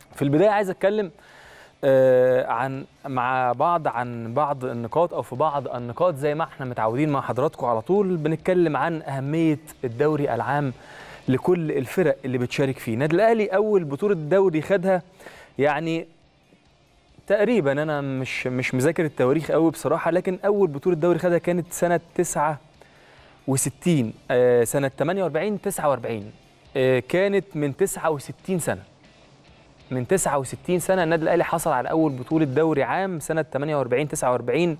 في البدايه عايز اتكلم آه، عن مع بعض عن بعض النقاط او في بعض النقاط زي ما احنا متعودين مع حضراتكم على طول بنتكلم عن اهميه الدوري العام لكل الفرق اللي بتشارك فيه النادي الاهلي اول بطوله دوري خدها يعني تقريبا انا مش مش مذاكر التواريخ قوي بصراحه لكن اول بطوله دوري خدها كانت سنه 69 آه، سنه 48 49 آه، كانت من 69 سنه من 69 سنه النادي الاهلي حصل على اول بطوله دوري عام سنه 48 49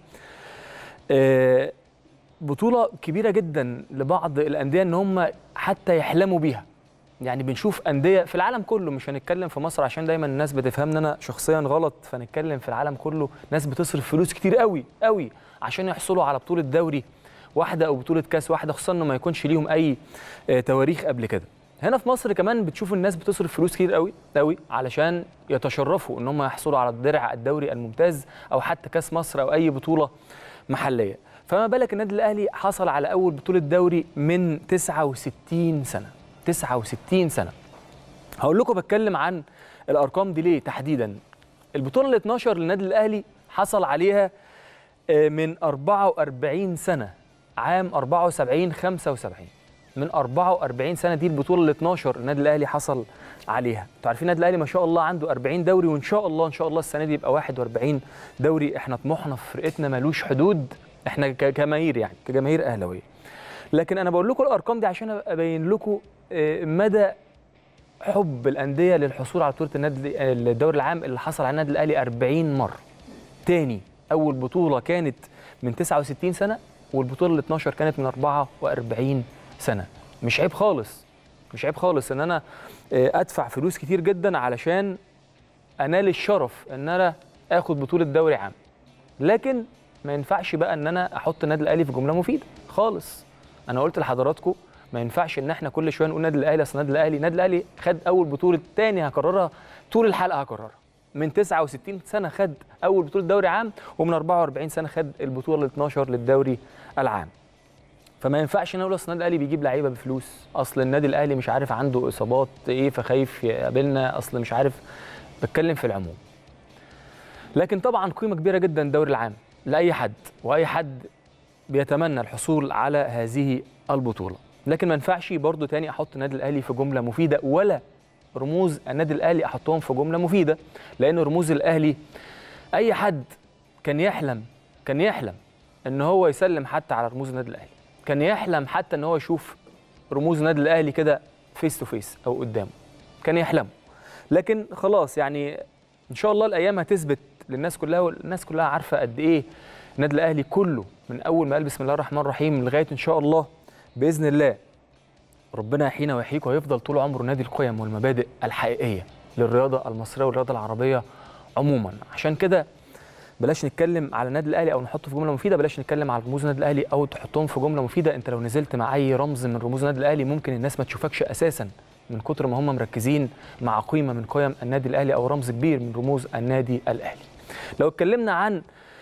آه، بطوله كبيره جدا لبعض الانديه ان هم حتى يحلموا بيها يعني بنشوف انديه في العالم كله مش هنتكلم في مصر عشان دايما الناس بتفهمني انا شخصيا غلط فنتكلم في العالم كله ناس بتصرف فلوس كتير قوي قوي عشان يحصلوا على بطوله دوري واحده او بطوله كاس واحده خصوصا انه ما يكونش ليهم اي آه، تواريخ قبل كده هنا في مصر كمان بتشوف الناس بتصرف فلوس كتير قوي قوي علشان يتشرفوا ان هم يحصلوا على الدرع الدوري الممتاز او حتى كاس مصر او اي بطوله محليه فما بالك النادي الاهلي حصل على اول بطوله دوري من 69 سنه 69 سنه هقول لكم بتكلم عن الارقام دي ليه تحديدا البطوله ال 12 للنادي الاهلي حصل عليها آه، من 44 سنه عام 74 75 من 44 سنه دي البطوله ال 12 النادي الاهلي حصل عليها انتوا عارفين النادي الاهلي ما شاء الله عنده 40 دوري وان شاء الله ان شاء الله السنه دي يبقى 41 دوري احنا طموحنا في فرقتنا ملوش حدود احنا كجماهير يعني كجماهير اهلاويه لكن انا بقول لكم الارقام دي عشان ابين لكم آه، مدى حب الانديه للحصول على بطوله النادي الدوري العام اللي حصل على النادي الاهلي 40 مره تاني اول بطوله كانت من 69 سنه والبطوله ال 12 كانت من 44 سنه مش عيب خالص مش عيب خالص ان انا آه، ادفع فلوس كتير جدا علشان انال الشرف ان انا اخد بطوله دوري عام لكن ما ينفعش بقى ان انا احط النادي الاهلي في جمله مفيده خالص انا قلت لحضراتكم ما ينفعش ان احنا كل شويه نقول النادي الاهلي اصل النادي الاهلي النادي الاهلي خد اول بطوله تاني هكررها طول الحلقه هكررها من 69 سنه خد اول بطوله دوري عام ومن 44 سنه خد البطوله ال 12 للدوري العام فما ينفعش نقول اصل النادي الاهلي بيجيب لعيبه بفلوس اصل النادي الاهلي مش عارف عنده اصابات ايه فخايف يقابلنا اصل مش عارف بتكلم في العموم لكن طبعا قيمه كبيره جدا الدوري العام لاي حد واي حد بيتمنى الحصول على هذه البطوله لكن ما ينفعش برضه تاني احط النادي الاهلي في جمله مفيده ولا رموز النادي الاهلي احطهم في جمله مفيده لان رموز الاهلي اي حد كان يحلم كان يحلم ان هو يسلم حتى على رموز النادي الاهلي كان يحلم حتى ان هو يشوف رموز النادي الاهلي كده فيس تو فيس او قدامه كان يحلم لكن خلاص يعني ان شاء الله الايام هتثبت للناس كلها والناس كلها عارفه قد ايه النادي الاهلي كله من اول ما قال بسم الله الرحمن الرحيم لغايه ان شاء الله باذن الله ربنا يحيينا ويحييكم ويفضل طول عمره نادي القيم والمبادئ الحقيقيه للرياضه المصريه والرياضه العربيه عموما عشان كده بلاش نتكلم على النادي الاهلي او نحطه في جمله مفيده بلاش نتكلم على رموز النادي الاهلي او تحطهم في جمله مفيده انت لو نزلت مع اي رمز من رموز النادي الاهلي ممكن الناس ما تشوفكش اساسا من كتر ما هم مركزين مع قيمه من قيم النادي الاهلي او رمز كبير من رموز النادي الاهلي لو اتكلمنا عن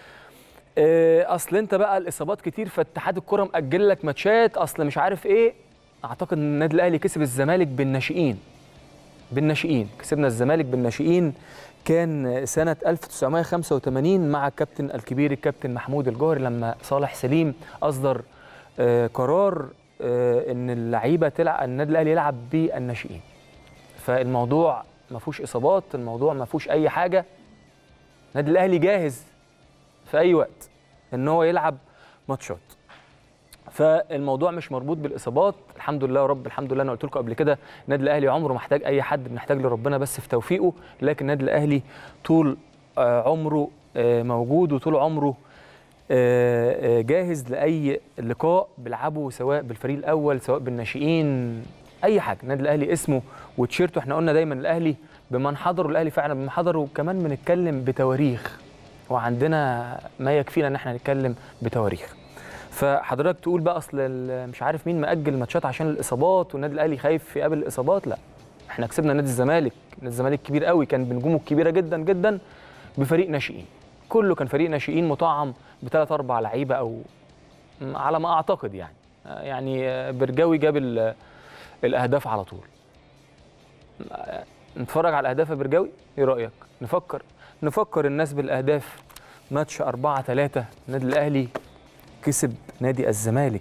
آه، اصل انت بقى الاصابات كتير فاتحاد الكره مأجل لك ماتشات اصل مش عارف ايه اعتقد ان النادي الاهلي كسب الزمالك بالناشئين بالناشئين كسبنا الزمالك بالناشئين كان سنة 1985 مع الكابتن الكبير الكابتن محمود الجوهري لما صالح سليم أصدر آه، قرار آه، إن اللعيبة تلعب النادي الأهلي يلعب بالناشئين فالموضوع ما فيهوش إصابات الموضوع ما فيهوش أي حاجة النادي الأهلي جاهز في أي وقت إن هو يلعب ماتشات فالموضوع مش مربوط بالاصابات الحمد لله يا رب الحمد لله انا قلت لكم قبل كده النادي الاهلي عمره ما محتاج اي حد بنحتاج لربنا بس في توفيقه لكن النادي الاهلي طول آه، عمره آه، موجود وطول عمره آه، آه، جاهز لاي لقاء بيلعبه سواء بالفريق الاول سواء بالناشئين اي حاجه النادي الاهلي اسمه وتيشيرته احنا قلنا دايما الاهلي بمن حضر والاهلي فعلا بمن حضر وكمان بنتكلم بتواريخ وعندنا ما يكفينا ان احنا نتكلم بتواريخ فحضرتك تقول بقى اصل ال- مش عارف مين مأجل ماتشات عشان الاصابات والنادي الاهلي خايف يقابل الاصابات لا احنا كسبنا نادي الزمالك نادي الزمالك كبير قوي كان بنجومه كبيره جدا جدا بفريق ناشئين كله كان فريق ناشئين مطعم بثلاث اربع لعيبه او م- على ما اعتقد يعني آه، يعني آه، برجاوي جاب ال- الاهداف على طول آه، نتفرج على الاهداف يا برجاوي ايه رايك نفكر نفكر الناس بالاهداف ماتش 4 3 النادي الاهلي كسب نادي الزمالك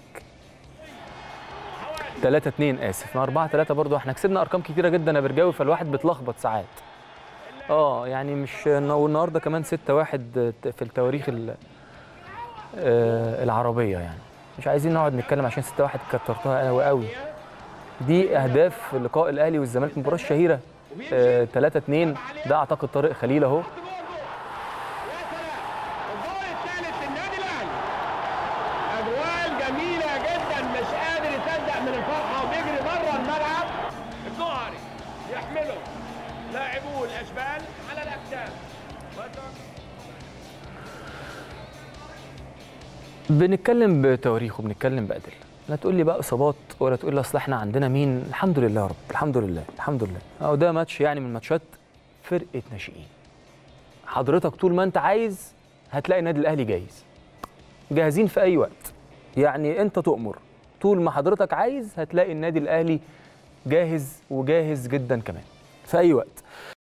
3 2 اسف 4 3 برضه احنا كسبنا ارقام كتيره جدا يا برجاوي فالواحد بيتلخبط ساعات اه يعني مش والنهارده كمان 6 1 في التواريخ ال- آه، العربيه يعني مش عايزين نقعد نتكلم عشان 6 1 كترتها قوي قوي دي اهداف لقاء الاهلي والزمالك المباراه الشهيره 3 2 ده اعتقد طارق خليل اهو الجول الثالث للنادي الاهلي اجوال جميله جدا مش قادر يصدق من الفرحه وبيجري بره الملعب الجوهري يحمله لاعبو الاشبال على الاكتاف بنتكلم بتواريخ وبنتكلم بأدلة لا تقول لي بقى اصابات ولا تقول لي اصل احنا عندنا مين الحمد لله يا رب الحمد لله الحمد لله اهو ده ماتش يعني من ماتشات فرقه ناشئين حضرتك طول ما انت عايز هتلاقي النادي الاهلي جاهز جاهزين في اي وقت يعني انت تؤمر طول ما حضرتك عايز هتلاقي النادي الاهلي جاهز وجاهز جدا كمان في اي وقت